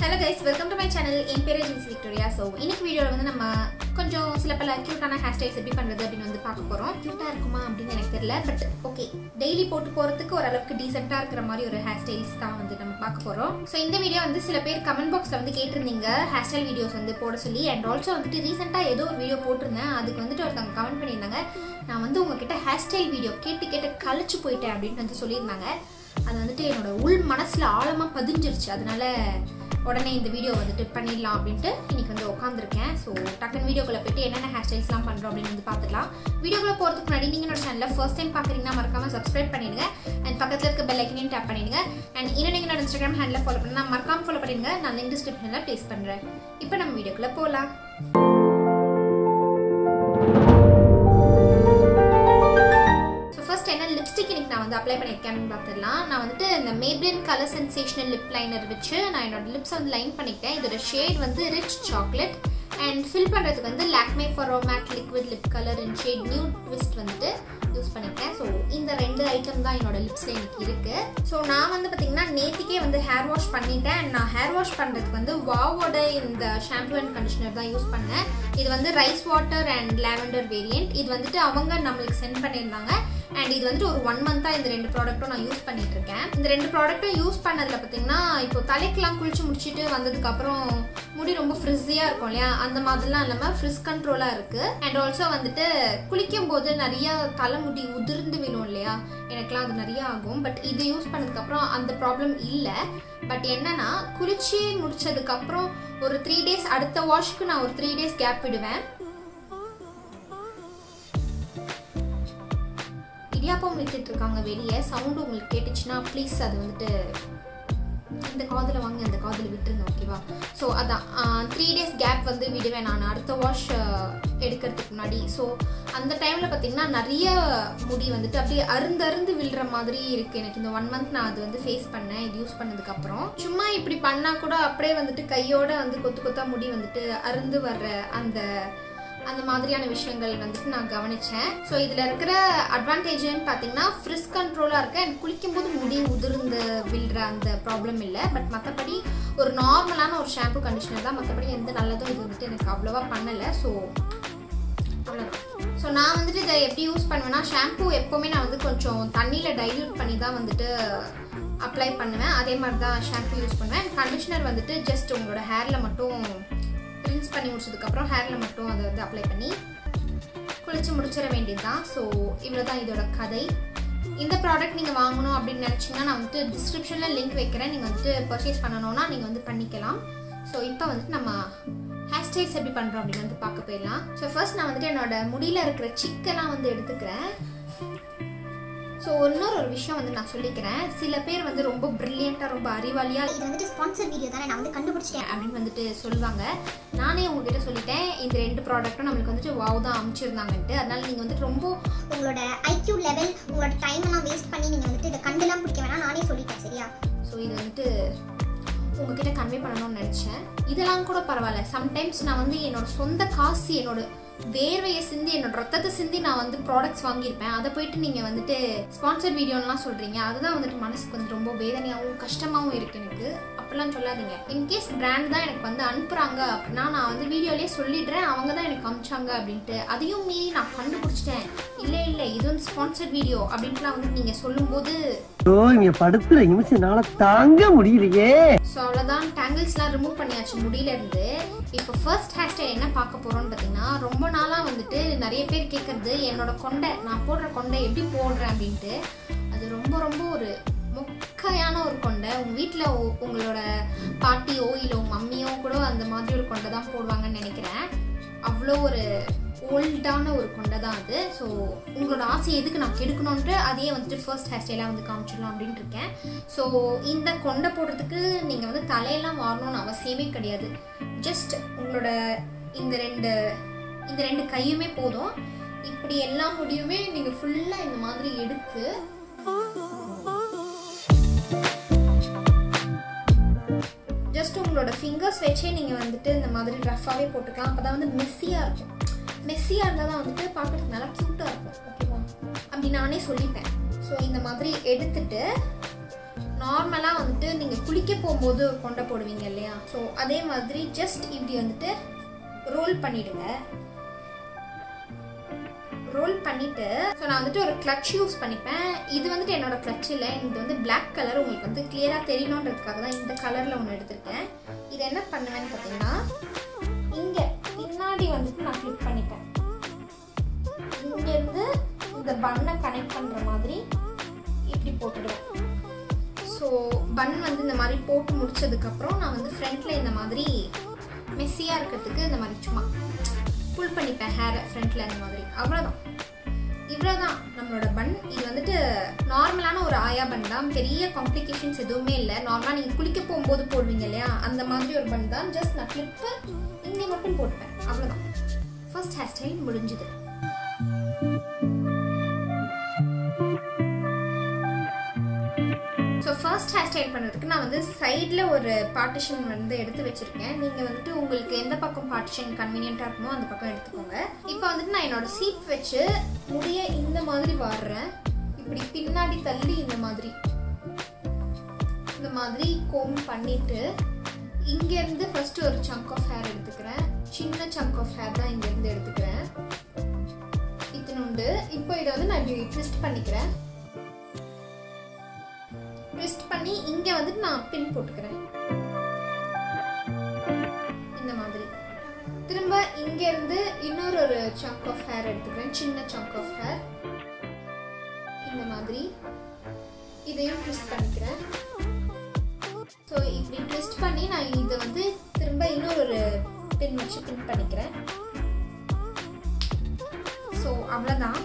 hello guys welcome to my channel என் பேர் Jincy Victoria so இன்னைக்கு வீடியோவில் வந்து நம்ம கொஞ்சம் சில பல க்யூட்டான ஹேர் ஸ்டைல்ஸ் எப்படி பண்ணுறது அப்படின்னு வந்து பார்க்க போகிறோம் க்யூட்டாக இருக்குமா அப்படின்னு எனக்கு தெரியல பட் ஓகே டெய்லி போட்டு போகிறதுக்கு ஓரளவுக்கு டீசெண்டாக இருக்கிற மாதிரி ஒரு ஹேர் ஸ்டைல்ஸ் தான் வந்து நம்ம பார்க்க போகிறோம் ஸோ இந்த வீடியோ வந்து சில பேர் கமெண்ட் பாக்ஸில் வந்து கேட்டிருந்தீங்க ஹேர் ஸ்டைல் வீடியோஸ் வந்து போட சொல்லி அண்ட் ஆல்சோ வந்துட்டு ரீசெண்டாக ஏதோ ஒரு வீடியோ போட்டிருந்தேன் அதுக்கு வந்துட்டு ஒருத்தவங்க கமெண்ட் பண்ணியிருந்தாங்க நான் வந்து உங்ககிட்ட ஹேர் ஸ்டைல் வீடியோ கேட்டு கேட்டு கழிச்சு போயிட்டேன் அப்படின்னு வந்து சொல்லியிருந்தாங்க அது வந்துட்டு என்னோட உள் மனசில் ஆழமாக பதிஞ்சிருச்சு அதனால உடனே இந்த வீடியோ வந்துட்டு பண்ணிடலாம் அப்படின்ட்டு இன்னைக்கு வந்து உட்காந்துருக்கேன் ஸோ டக்குன்னு வீடியோக்குள்ள போயிட்டு என்னென்ன ஹேர் ஸ்டைல்ஸ்லாம் பண்ணுறோம் அப்படின்னு வந்து பார்த்துக்கலாம் வீடியோக்குள்ள போகிறதுக்கு முன்னாடி நீங்கள் என்னோட சேனலில் ஃபர்ஸ்ட் டைம் பார்க்குறீங்கன்னா மறக்காம சப்ஸ்கிரைப் பண்ணிடுங்க அண்ட் பக்கத்தில் இருக்க பெல் ஐக்கனையும் டேப் பண்ணிடுங்க அண்ட் இன்னும் நீங்கள் என்னோட இன்ஸ்டாகிராம் ஹேண்டில் ஃபாலோ பண்ணா மறக்காம ஃபாலோ பண்ணிடுங்க நான் லிங்க் டிஸ்கிரிப்ஷனில் ப்ளேஸ் பண்ணுறேன் இப்போ நம்ம வீடியோக்குள்ளே போகலாம் ஸோ ஃபர்ஸ்ட் என்ன லிப்ஸ்டிக் இன்னைக்கு நான் வந்து அப்ளை பண்ணியிருக்கேன்னு பார்த்துடலாம் நான் வந்துட்டு இந்த Maybelline colour sensational lip liner வச்சு நான் என்னோட லிப்ஸை வந்து லைன் பண்ணிக்கிட்டேன் இதோட ஷேட் வந்து ரிச் சாக்லேட் அண்ட் ஃபில் பண்ணுறதுக்கு வந்து Lakme for matte liquid lip colour in shade new twist வந்துட்டு யூஸ் பண்ணியிருக்கேன் ஸோ இந்த ரெண்டு ஐட்டம் தான் என்னோட லிப்ஸில் எனக்கு இருக்குது ஸோ நான் வந்து பார்த்திங்கன்னா நேத்திக்கே வந்து ஹேர் வாஷ் பண்ணிட்டேன் and நான் ஹேர் வாஷ் பண்ணுறதுக்கு வந்து வாவோட இந்த ஷாம்பு அண்ட் கண்டிஷனர் தான் யூஸ் பண்ணேன் இது வந்து rice water and lavender variant இது வந்துட்டு அவங்க நம்மளுக்கு சென்ட் பண்ணியிருந்தாங்க அண்ட் இது வந்துட்டு ஒரு ஒன் மந்த்தாக இந்த ரெண்டு ப்ராடக்ட்டும் நான் யூஸ் பண்ணிட்டு இருக்கேன் இந்த ரெண்டு ப்ராடக்ட்டும் யூஸ் பண்ணதில் பார்த்தீங்கன்னா இப்போ தலைக்கெல்லாம் குளிச்சு முடிச்சுட்டு வந்ததுக்கப்புறம் முடி ரொம்ப ஃப்ரிஸியாக இருக்கும் இல்லையா அந்த மாதிரிலாம் இல்லாமல் ஃப்ரிஸ் கண்ட்ரோலாக இருக்குது அண்ட் ஆல்சோ வந்துட்டு குளிக்கும் போது நிறைய தலைமுடி உதிர்ந்து விழும் இல்லையா எனக்குலாம் அது நிறைய ஆகும் பட் இது யூஸ் பண்ணதுக்கப்புறம் அந்த ப்ராப்ளம் இல்லை பட் என்னன்னா குளிச்சு முடிச்சதுக்கப்புறம் ஒரு த்ரீ டேஸ் அடுத்த வாஷ்க்கு நான் ஒரு த்ரீ டேஸ் கேப் விடுவேன் இடியாப்பம் விட்டுட்டு இருக்காங்க வெளியே சவுண்டு உங்களுக்கு கேட்டுச்சுன்னா ப்ளீஸ் அது வந்துட்டு இந்த காதில் வாங்கி அந்த காதில் விட்டுருங்க ஓகேவா ஸோ அதான் த்ரீ டேஸ் கேப் வந்து விடுவேன் நான் அடுத்த வாஷ் எடுக்கிறதுக்கு முன்னாடி ஸோ அந்த டைமில் பார்த்தீங்கன்னா நிறைய முடி வந்துட்டு அப்படியே அருந்து அருந்து விழுற மாதிரி இருக்குது எனக்கு இந்த ஒன் மந்த் நான் அது வந்து ஃபேஸ் பண்ணேன் இது யூஸ் பண்ணதுக்கப்புறம் சும்மா இப்படி பண்ணால் கூட அப்படியே வந்துட்டு கையோட வந்து கொத்து கொத்தா முடி வந்துட்டு அருந்து வர்ற அந்த அந்த மாதிரியான விஷயங்கள் வந்துட்டு நான் கவனித்தேன் ஸோ இதில் இருக்கிற அட்வான்டேஜ்னு பார்த்தீங்கன்னா ஃப்ரிஸ் கண்ட்ரோலாக இருக்கு அண்ட் குளிக்கும்போது முடி உதிர்ந்து விழுற அந்த ப்ராப்ளம் இல்லை பட் மற்றபடி ஒரு நார்மலான ஒரு ஷாம்பு கண்டிஷனர் தான் மற்றபடி எந்த நல்லதும் இது வந்துட்டு எனக்கு அவ்வளோவா பண்ணலை ஸோ அவ்வளோதான் ஸோ நான் வந்துட்டு இதை எப்படி யூஸ் பண்ணுவேன்னா ஷாம்பு எப்போவுமே நான் வந்து கொஞ்சம் தண்ணியில் டைல்யூட் பண்ணி தான் வந்துட்டு அப்ளை பண்ணுவேன் அதே மாதிரி தான் ஷாம்பு யூஸ் பண்ணுவேன் கண்டிஷனர் வந்துட்டு ஜஸ்ட் உங்களோட ஹேரில் மட்டும் ரின்ஸ் பண்ணி முடிச்சதுக்கப்புறம் ஹேரில் மட்டும் அதை வந்து அப்ளை பண்ணி குளிச்சு முடிச்சிட வேண்டியது தான் ஸோ இவ்வளோ தான் இதோட கதை இந்த ப்ராடக்ட் நீங்கள் வாங்கணும் அப்படின்னு நினச்சிங்கன்னா நான் வந்துட்டு டிஸ்கிரிப்ஷனில் லிங்க் வைக்கிறேன் நீங்கள் வந்துட்டு பர்ச்சேஸ் பண்ணணும்னா நீங்கள் வந்து பண்ணிக்கலாம் ஸோ இப்போ வந்துட்டு நம்ம ஹேர் ஸ்டைல்ஸ் எப்படி பண்ணுறோம் அப்படின்னு வந்து பார்க்க போயிடலாம் ஸோ ஃபர்ஸ்ட் நான் வந்துட்டு என்னோட முடியில் இருக்கிற சிக்கெல்லாம் வந்து எடுத்துக்கிறேன் ஸோ இன்னொரு ஒரு விஷயம் வந்து நான் சொல்லிக்கிறேன் சில பேர் வந்து ரொம்ப ப்ரில்லியண்ட்டாக ரொம்ப அறிவாளியாக இது வந்துட்டு ஸ்பான்சர் வீடியோ தானே நான் வந்து கண்டுபிடிச்சிட்டேன் அப்படின்னு வந்துட்டு சொல்லுவாங்க நானே உங்ககிட்ட சொல்லிட்டேன் இந்த ரெண்டு ப்ராடக்ட்டும் நம்மளுக்கு வந்துட்டு வாவ் தான் அமுச்சிருந்தாங்கன்ட்டு அதனால நீங்கள் வந்துட்டு ரொம்ப உங்களோட ஐக்யூ லெவல் உங்களோட டைம் எல்லாம் வேஸ்ட் பண்ணி நீங்கள் வந்துட்டு இதை கண்டுலாம் பிடிக்க வேணாம் நானே சொல்லிட்டேன் சரியா ஸோ இது வந்துட்டு உங்ககிட்ட கன்வே பண்ணணும்னு நினச்சேன் இதெல்லாம் கூட பரவாயில்ல சம்டைம்ஸ் நான் வந்து என்னோட சொந்த காசு என்னோட வேர்வையை சிந்தி என்னோட ரத்தத்தை சிந்தி நான் வந்து ப்ராடக்ட்ஸ் வாங்கியிருப்பேன் அதை போயிட்டு நீங்கள் வந்துட்டு ஸ்பான்சர் வீடியோலாம் சொல்கிறீங்க அதுதான் வந்துட்டு மனசுக்கு வந்து ரொம்ப வேதனையாகவும் கஷ்டமாகவும் இருக்கு எனக்கு அப்படிலாம் சொல்லாதீங்க இன்கேஸ் பிராண்ட் தான் எனக்கு வந்து அனுப்புகிறாங்க அப்படின்னா நான் வந்து வீடியோலேயே சொல்லிடுறேன் அவங்க தான் எனக்கு அனுப்பிச்சாங்க அப்படின்ட்டு அதையும் மீறி நான் கண்டுபிடிச்சிட்டேன் இல்லை இல்லை இது வந்து ஸ்பான்சர் வீடியோ அப்படின்ட்டுலாம் வந்து நீங்கள் சொல்லும்போது ஐயோ இங்க படுத்துற நிமிஷம்னால தாங்க முடியலையே ஸோ அவ்வளோதான் டேங்கிள்ஸ்லாம் ரிமூவ் பண்ணியாச்சு முடியில இருந்து இப்போ ஃபர்ஸ்ட் ஹேர் ஸ்டைல் என்ன பார்க்க போகிறோம்னு பார்த்தீங்கன்னா ரொம்ப நாளாக வந்துட்டு நிறைய பேர் கேட்குறது என்னோட கொண்டை நான் போடுற கொண்டை எப்படி போடுறேன் அப்படின்ட்டு அது ரொம்ப ரொம்ப ஒரு மொக்கையான ஒரு கொண்டை உங்கள் வீட்டில் உங்களோட பாட்டியோ இல்லை உங்கள் மம்மியோ கூட அந்த மாதிரி ஒரு கொண்டை தான் போடுவாங்கன்னு நினைக்கிறேன் அவ்வளோ ஒரு ஓல்டான ஒரு கொண்டை தான் அது ஸோ உங்களோட ஆசை எதுக்கு நான் கெடுக்கணுன்ட்டு அதையே வந்துட்டு ஃபர்ஸ்ட் ஹேர் ஸ்டைலாக வந்து காமிச்சிடலாம் அப்படின்ட்டு இருக்கேன் ஸோ இந்த கொண்டை போடுறதுக்கு நீங்கள் வந்து தலையெல்லாம் வாரணும்னு அவசியமே கிடையாது ஜஸ்ட் உங்களோட இந்த ரெண்டு இந்த ரெண்டு கையுமே போதும் இப்படி எல்லா முடியுமே நீங்கள் ஃபுல்லாக இந்த மாதிரி எடுத்து ஜஸ்ட் உங்களோட ஃபிங்கர்ஸ் வச்சே நீங்கள் வந்துட்டு இந்த மாதிரி ரஃபாகவே போட்டுக்கலாம் அப்போ தான் வந்து மெஸ்ஸியாக இருக்கும் மெஸ்ஸியாக இருந்தால் தான் வந்துட்டு பார்க்குறதுக்கு நல்லா க்யூட்டாக இருக்கும் ஓகேவா அப்படி நானே சொல்லிப்பேன் ஸோ இந்த மாதிரி எடுத்துட்டு நார்மலாக வந்துட்டு நீங்கள் குளிக்க போகும்போது கொண்டை போடுவீங்க இல்லையா ஸோ அதே மாதிரி ஜஸ்ட் இப்படி வந்துட்டு ரோல் பண்ணிடுங்க ரோல் பண்ணிட்டு ஸோ நான் வந்துட்டு ஒரு கிளட்ச் யூஸ் பண்ணிப்பேன் இது வந்துட்டு என்னோட கிளட்ச் இல்லை இது வந்து Black கலர் உங்களுக்கு வந்து கிளியராக தெரியணுன்றதுக்காக தான் இந்த கலரில் ஒன்று எடுத்திருக்கேன் இது என்ன பண்ணுவேன்னு பார்த்தீங்கன்னா இங்கே பின்னாடி வந்துட்டு நான் கிளிக் பண்ணிப்பேன் இங்கேருந்து இந்த பண்ணை கனெக்ட் பண்ணுற மாதிரி இப்படி போட்டுடுவேன் ஸோ பன் வந்து இந்த மாதிரி போட்டு முடிச்சதுக்கப்புறம் நான் வந்து ஃப்ரண்ட்டில் இந்த மாதிரி மெஸ்ஸியாக இருக்கிறதுக்கு இந்த மாதிரி சும்மா புல் பண்ணிப்பேன் ஹேரை ஃப்ரண்ட்டில் இந்த மாதிரி அவ்வளோதான் இவ்வளோதான் நம்மளோட பன் இது வந்துட்டு நார்மலான ஒரு ஆயா பன் தான் பெரிய காம்ப்ளிகேஷன்ஸ் எதுவுமே இல்லை நார்மலாக நீங்கள் குளிக்க போகும்போது போடுவீங்க இல்லையா அந்த மாதிரி ஒரு பன் தான் ஜஸ்ட் நான் கிளிப்பு இங்கே மட்டும் போட்டுப்பேன் அவ்வளோதான் ஃபர்ஸ்ட் ஹேர் ஸ்டைல் முடிஞ்சுது ஸோ ஃபர்ஸ்ட் ஹேர் ஸ்டைல் பண்ணுறதுக்கு நான் வந்து சைடில் ஒரு பார்ட்டிஷன் வந்து எடுத்து வச்சுருக்கேன் நீங்கள் வந்துட்டு உங்களுக்கு எந்த பக்கம் பார்ட்டிஷன் கன்வீனியண்ட்டாக இருக்குமோ அந்த பக்கம் எடுத்துக்கோங்க இப்போ வந்துட்டு நான் என்னோட சீப் வச்சு முடிய இந்த மாதிரி வாடுறேன் இப்படி பின்னாடி தள்ளி இந்த மாதிரி இந்த மாதிரி கோம் பண்ணிட்டு இங்கேருந்து ஃபர்ஸ்ட் ஒரு சங்க் ஆஃப் ஹேர் எடுத்துக்கிறேன் சின்ன சங்க் ஆஃப் ஹேர் தான் இங்கேருந்து எடுத்துக்கிறேன் இத்தினுண்டு இப்போ இதை வந்து நான் இப்படி ட்விஸ்ட் பண்ணிக்கிறேன் ட்விஸ்ட் பண்ணி இங்கே வந்துட்டு நான் பின் போட்டுக்கிறேன் இந்த மாதிரி திரும்ப இங்கேருந்து இன்னொரு ஒரு சங்க் ஆஃப் ஹேர் எடுத்துக்கிறேன் சின்ன சங்க் ஆஃப் ஹேர் இந்த மாதிரி இதையும் ட்விஸ்ட் பண்ணிக்கிறேன் ஸோ இப்படி ட்விஸ்ட் பண்ணி நான் இதை வந்து திரும்ப இன்னொரு ஒரு பின் வச்சு பின் பண்ணிக்கிறேன் ஸோ அவ்வளோதான்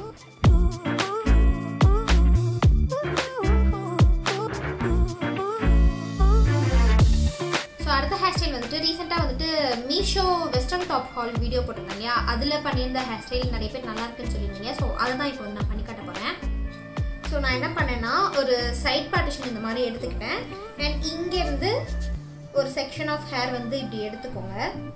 ஸோ அடுத்த ஹேர் ஸ்டைல் வந்துட்டு ரீசெண்டாக வந்துட்டு Meesho western top haul video போட்டிருந்தேன் இல்லையா அதில் பண்ணியிருந்த ஹேர் ஸ்டைல் நிறைய பேர் நல்லா இருக்குன்னு சொல்லியிருந்தீங்க ஸோ அதை தான் இப்போ வந்து நான் பண்ணி காட்ட போகிறேன் ஸோ நான் என்ன பண்ணேன்னா ஒரு சைட் பார்ட்டிஷன் இந்த மாதிரி எடுத்துக்கிட்டேன் அண்ட் இங்கேருந்து ஒரு செக்ஷன் ஆஃப் ஹேர் வந்து இப்படி எடுத்துக்கோங்க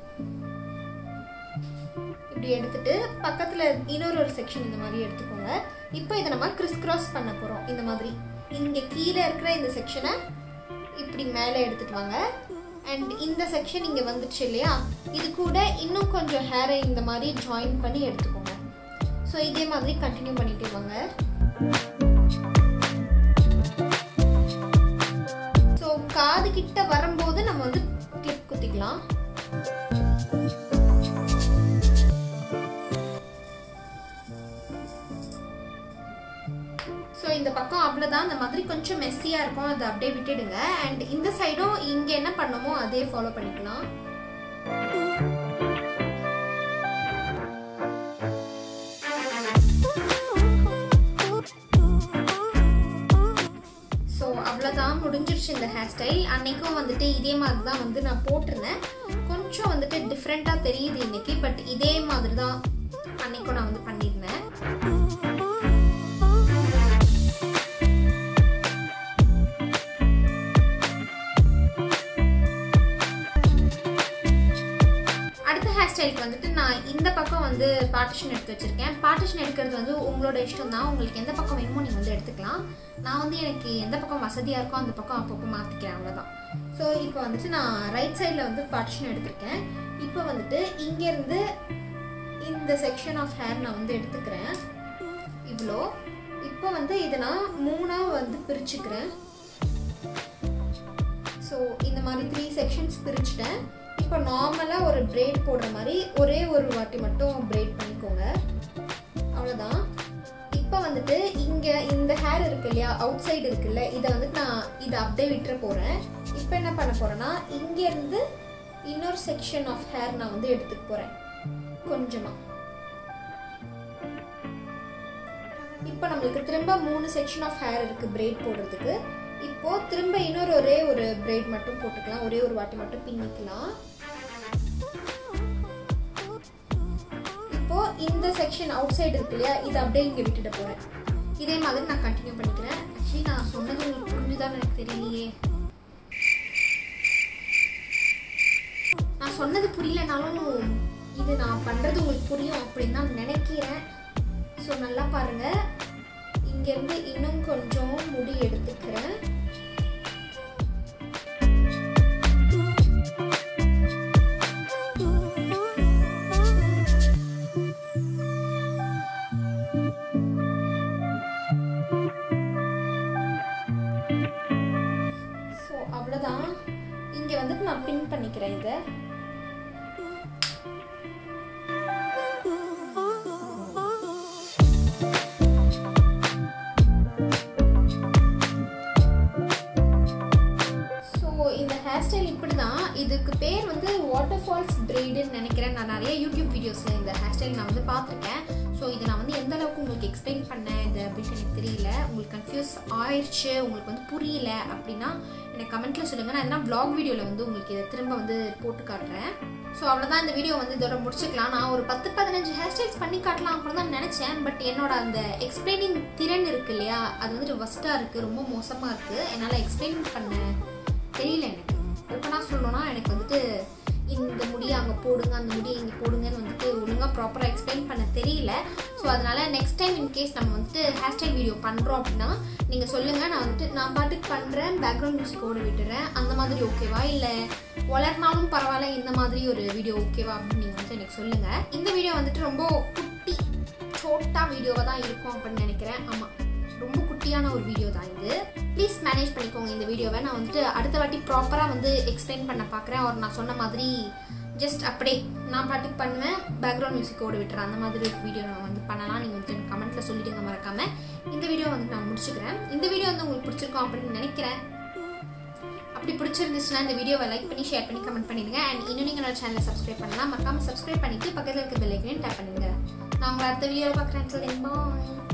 இப்படி எடுத்துட்டு பக்கத்தில் இன்னொரு ஒரு செக்ஷன் இந்த மாதிரி எடுத்துக்கோங்க இப்போ இதை நம்ம கிறிஸ் கிராஸ் பண்ண போகிறோம் இந்த மாதிரி இங்கே கீழே இருக்கிற இந்த செக்ஷனை இப்படி மேலே எடுத்துட்டு வாங்க அண்ட் இந்த செக்ஷன் இங்கே வந்துச்சு இல்லையா இது கூட இன்னும் கொஞ்சம் ஹேரை இந்த மாதிரி ஜாயின் பண்ணி எடுத்துக்கோங்க ஸோ இதே மாதிரி கண்டினியூ பண்ணிட்டே வாங்க ஸோ காது கிட்ட வரும்போது நம்ம வந்து கிளிப் குத்திக்கலாம் ஸோ இந்த பக்கம் அவ்வளோதான் இந்த மாதிரி கொஞ்சம் மெஸ்ஸியாக இருக்கும் அதை அப்படியே விட்டுடுங்க அண்ட் இந்த சைடும் இங்கே என்ன பண்ணமோ அதே ஃபாலோ பண்ணிக்கலாம் ஸோ அவ்வளோதான் முடிஞ்சிருச்சு இந்த ஹேர் ஸ்டைல் அன்னைக்கும் வந்துட்டு இதே மாதிரி தான் வந்து நான் போட்டிருந்தேன் கொஞ்சம் வந்துட்டு டிஃப்ரெண்ட்டாக தெரியுது இன்னைக்கு பட் இதே மாதிரி தான் அன்னைக்கும் நான் வந்து பண்ணியிருந்தேன் அடுத்த ஹேர் ஸ்டைலுக்கு வந்துட்டு நான் இந்த பக்கம் வந்து பார்ட்டிஷன் எடுத்து வச்சிருக்கேன் பார்ட்டிஷன் எடுக்கிறது வந்து உங்களோட இஷ்டம் தான் உங்களுக்கு எந்த பக்கம் வேணுமோ நீங்கள் வந்து எடுத்துக்கலாம் நான் வந்து எனக்கு எந்த பக்கம் வசதியாக இருக்கோ அந்த பக்கம் அப்பப்போ மாற்றிக்கிறேன் அவ்வளோதான் ஸோ இப்போ வந்துட்டு நான் ரைட் சைடில் வந்து பார்ட்டிஷன் எடுத்திருக்கேன் இப்போ வந்துட்டு இங்கேருந்து இந்த செக்ஷன் ஆஃப் ஹேர் நான் வந்து எடுத்துக்கிறேன் இவ்வளோ இப்போ வந்து இதை நான் மூணாக வந்து பிரிச்சுக்கிறேன் ஸோ இந்த மாதிரி த்ரீ செக்ஷன்ஸ் பிரிச்சுட்டேன் இப்போ நார்மலாக ஒரு braid போடுற மாதிரி ஒரே ஒரு வாட்டி மட்டும் braid பண்ணிக்கோங்க அவ்வளோதான் இப்போ வந்துட்டு இங்கே இந்த ஹேர் இருக்கு இல்லையா அவுட் சைடு இருக்குல்ல இதை வந்து நான் இதை அப்படியே விட்டுற போகிறேன் இப்போ என்ன பண்ண போகிறேன்னா இங்கேருந்து இன்னொரு செக்ஷன் ஆஃப் ஹேர் நான் வந்து எடுத்துக்க போகிறேன் கொஞ்சமாக இப்போ நம்மளுக்கு திரும்ப மூணு செக்ஷன் ஆஃப் ஹேர் இருக்கு braid போடுறதுக்கு இப்போ திரும்ப இன்னொரு ஒரே ஒரு braid மட்டும் போட்டுக்கலாம் ஒரே ஒரு வாட்டி மட்டும் பின்னிக்கலாம் இப்போ இந்த செக்ஷன் அவுட் சைடு இருக்கு இல்லையா இதை அப்படியே இங்கே விட்டுட போறேன் இதே மாதிரி நான் கண்டினியூ பண்ணிக்கிறேன் ஆக்சுவலி நான் சொன்னது உங்களுக்கு புரிஞ்சுதான்னு எனக்கு தெரியலையே நான் சொன்னது புரியலனாலும் இது நான் பண்றது உங்களுக்கு புரியும் அப்படின்னு தான் நினைக்கிறேன் ஸோ நல்லா பாருங்க இங்கேருந்து இன்னும் கொஞ்சம் முடி எடுத்துக்கிறேன் வந்து நான் பின் பண்ணிக்கிறேன் இதை ஸோ இந்த ஹேர் ஸ்டைல் இப்படி தான் இதுக்கு பேர் வந்து வாட்டர் ஃபால்ஸ் பிரைடுன்னு நினைக்கிறேன் நான் நிறைய யூடியூப் வீடியோஸில் இந்த ஹேர் ஸ்டைல் நான் வந்து பார்த்துருக்கேன் ஸோ இதை நான் வந்து எந்த அளவுக்கு உங்களுக்கு எக்ஸ்பிளைன் பண்ணேன் இது அப்படின்னு எனக்கு தெரியல உங்களுக்கு கன்ஃபியூஸ் ஆயிடுச்சு உங்களுக்கு வந்து புரியல அப்படின்னா எனக்கு கமெண்ட்டில் சொல்லுங்கள் நான் எதனா vlog வீடியோவில் வந்து உங்களுக்கு இதை திரும்ப வந்து போட்டு காட்டுறேன் ஸோ அவ்வளோதான் இந்த வீடியோ வந்து இதோட முடிச்சுக்கலாம் நான் ஒரு பத்து பதினஞ்சு ஹேர் ஸ்டைல்ஸ் பண்ணி காட்டலாம் அப்படின்னு தான் நினச்சேன் பட் என்னோட அந்த எக்ஸ்பிளைனிங் திறன் இருக்கு இல்லையா அது வந்துட்டு வஸ்ட்டாக இருக்குது ரொம்ப மோசமாக இருக்குது என்னால் எக்ஸ்பிளைன் பண்ண தெரியல எனக்கு ஓப்பனாக சொல்லணும்னா எனக்கு வந்துட்டு இந்த முடியை அங்கே போடுங்க அந்த முடியை இங்கே போடுங்கன்னு வந்துட்டு ஒழுங்காக ப்ராப்பராக எக்ஸ்பிளைன் பண்ண தெரியல ஸோ அதனால் நெக்ஸ்ட் டைம் இன்கேஸ் நம்ம வந்துட்டு ஹேர் ஸ்டைல் வீடியோ பண்ணுறோம் அப்படின்னா நீங்கள் சொல்லுங்கள் நான் வந்துட்டு நான் பாட்டுக்கு பண்ணுறேன் பேக்ரவுண்ட் மியூசிக் ஓட விட்டுறேன் அந்த மாதிரி ஓகேவா இல்லை வளர்னாலும் பரவாயில்ல இந்த மாதிரி ஒரு வீடியோ ஓகேவா அப்படின்னு நீங்கள் வந்துட்டு எனக்கு சொல்லுங்கள் இந்த வீடியோ வந்துட்டு ரொம்ப குட்டி சோட்டா வீடியோவாக தான் இருக்கும் அப்படின்னு நினைக்கிறேன் ஆமாம் ரொம்ப குட்டியான ஒரு வீடியோ தான் இது ப்ளீஸ் மேனேஜ் பண்ணிக்கோங்க இந்த வீடியோவை நான் வந்துட்டு அடுத்த வாட்டி ப்ராப்பராக வந்து எக்ஸ்பிளைன் பண்ண பார்க்குறேன் ஒரு நான் சொன்ன மாதிரி ஜஸ்ட் அப்படியே நான் பாட்டுக்கு பண்ணுவேன் பேக்ரவுண்ட் மியூசிக் ஓட விட்டுறேன் அந்த மாதிரி ஒரு வீடியோ நான் வந்து பண்ணலாம் நீங்கள் வந்துட்டு கமெண்ட்டில் சொல்லிடுங்க மறக்காம இந்த வீடியோ வந்து நான் முடிச்சுக்கிறேன் இந்த வீடியோ வந்து உங்களுக்கு பிடிச்சிருக்கும் அப்படின்னு நினைக்கிறேன் அப்படி பிடிச்சிருந்துச்சுன்னா இந்த வீடியோவை லைக் பண்ணி ஷேர் பண்ணி கமெண்ட் பண்ணிடுங்க அண்ட் இன்னும் நீங்கள் என்னோட சேனலை சப்ஸ்கிரைப் பண்ணலாம் மறக்காம சப்ஸ்கிரைப் பண்ணிட்டு பக்கத்தில் இருக்க பெல் ஐக்கனையும் டேப் பண்ணுங்க நான் உங்களை அடுத்த வீடியோவில் பார்க்குறேன் பாய்